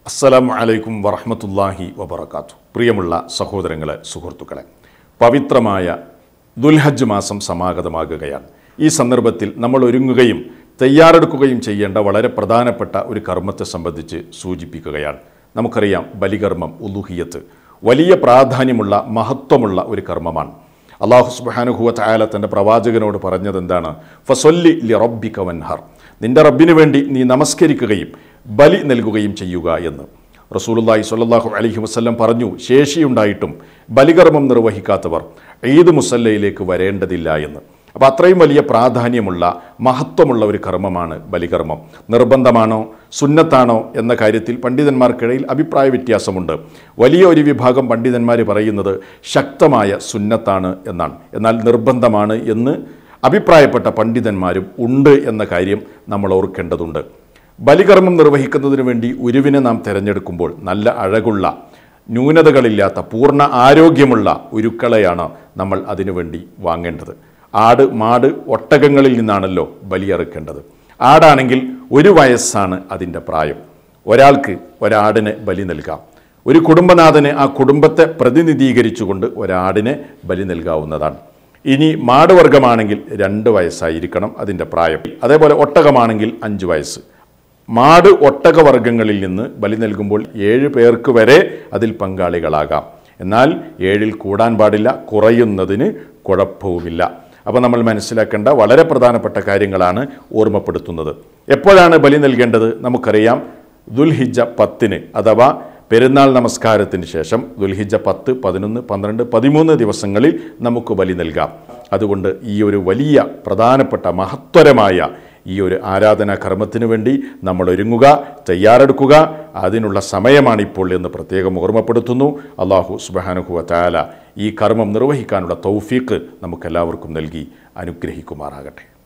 അസ്സലാമു അലൈക്കും വറഹമത്തല്ലാഹി വബർക്കാത്തു പ്രിയമുള്ള സഹോദരങ്ങളെ സുഹൃത്തുക്കളെ പവിത്രമായ ദുൽഹജ്ജ് മാസം സമാഗതമാകുകയാണ് ഈ സന്ദർഭത്തിൽ നമ്മൾ ഒരുങ്ങുകയും തയ്യാറെടുക്കുകയും ചെയ്യേണ്ട വളരെ പ്രധാനപ്പെട്ട ഒരു കർമ്മത്തെ സംബന്ധിച്ച് സൂചിപ്പിക്കുകയാണ് നമുക്കറിയാം ബലികർമ്മം ഉലുഹിയത്ത് വലിയ പ്രാധാന്യമുള്ള മഹത്വമുള്ള ഒരു കർമ്മമാണ് അള്ളാഹു സുബാനുഹുവ ചായാല തൻ്റെ പ്രവാചകനോട് പറഞ്ഞത് എന്താണ് ഫസൊല്ലി ലി റബ്ബിക വൻഹർ നിന്റെ റബ്ബിന് വേണ്ടി നീ നമസ്കരിക്കുകയും ബലി നൽകുകയും ചെയ്യുക എന്ന് റസൂലുല്ലാഹി സ്വല്ലല്ലാഹു അലൈഹി വസല്ലം പറഞ്ഞു ശേഷിയുണ്ടായിട്ടും ബലികർമ്മം നിർവഹിക്കാത്തവർ ഈദ് മുസല്ലയിലേക്ക് വരേണ്ടതില്ല എന്ന് അപ്പോൾ അത്രയും വലിയ പ്രാധാന്യമുള്ള മഹത്വമുള്ള ഒരു കർമ്മമാണ് ബലികർമ്മം നിർബന്ധമാണോ സുന്നത്താണോ എന്ന കാര്യത്തിൽ പണ്ഡിതന്മാർക്കിടയിൽ അഭിപ്രായ വ്യത്യാസമുണ്ട് വലിയ ഒരു വിഭാഗം പണ്ഡിതന്മാർ പറയുന്നത് ശക്തമായ സുന്നത്താണ് എന്നാണ് എന്നാൽ നിർബന്ധമാണ് എന്ന് അഭിപ്രായപ്പെട്ട പണ്ഡിതന്മാരും ഉണ്ട് എന്ന കാര്യം നമ്മൾ ഓർക്കേണ്ടതുണ്ട് ബലികർമ്മം നിർവഹിക്കുന്നതിന് വേണ്ടി ഉരുവിനെ നാം തിരഞ്ഞെടുക്കുമ്പോൾ നല്ല അഴകുള്ള ന്യൂനതകളില്ലാത്ത പൂർണ്ണ ആരോഗ്യമുള്ള ഉരുക്കളെയാണ് നമ്മൾ അതിനുവേണ്ടി വാങ്ങേണ്ടത് ആട് മാട് ഒട്ടകങ്ങളിൽ നിന്നാണല്ലോ ബലിയറുക്കേണ്ടത് ആടാണെങ്കിൽ ഒരു വയസ്സാണ് അതിൻ്റെ പ്രായം ഒരാൾക്ക് ഒരാടിന് ബലി നൽകാം ഒരു കുടുംബനാഥന് ആ കുടുംബത്തെ പ്രതിനിധീകരിച്ചുകൊണ്ട് ഒരാടിനെ ബലി നൽകാവുന്നതാണ് ഇനി മാടുവർഗമാണെങ്കിൽ രണ്ട് വയസ്സായിരിക്കണം അതിൻ്റെ പ്രായം അതേപോലെ ഒട്ടകമാണെങ്കിൽ അഞ്ച് വയസ്സ് മാട് ഒട്ടക വർഗങ്ങളിൽ നിന്ന് ബലി നൽകുമ്പോൾ ഏഴ് പേർക്ക് വരെ അതിൽ പങ്കാളികളാകാം എന്നാൽ ഏഴിൽ കൂടാൻ പാടില്ല കുറയുന്നതിന് കുഴപ്പവുമില്ല അപ്പോൾ നമ്മൾ മനസ്സിലാക്കേണ്ട വളരെ പ്രധാനപ്പെട്ട കാര്യങ്ങളാണ് ഓർമ്മപ്പെടുത്തുന്നത് എപ്പോഴാണ് ബലി നൽകേണ്ടത് നമുക്കറിയാം ദുൽഹിജ പത്തിന് അഥവാ പെരുന്നാൾ നമസ്കാരത്തിന് ശേഷം ദുൽഹിജ പത്ത് പതിനൊന്ന് പന്ത്രണ്ട് പതിമൂന്ന് ദിവസങ്ങളിൽ നമുക്ക് ബലി നൽകാം അതുകൊണ്ട് ഈ ഒരു വലിയ പ്രധാനപ്പെട്ട മഹത്വരമായ ഈ ഒരു ആരാധനാ കർമ്മത്തിന് വേണ്ടി നമ്മൾ ഒരുങ്ങുക തയ്യാറെടുക്കുക അതിനുള്ള സമയമാണിപ്പോൾ എന്ന് പ്രത്യേകം ഓർമ്മപ്പെടുത്തുന്നു അള്ളാഹു സുബാനുഹുവ താല ഈ കർമ്മം നിർവഹിക്കാനുള്ള തൗഫീക്ക് നമുക്കെല്ലാവർക്കും നൽകി അനുഗ്രഹിക്കുമാറാകട്ടെ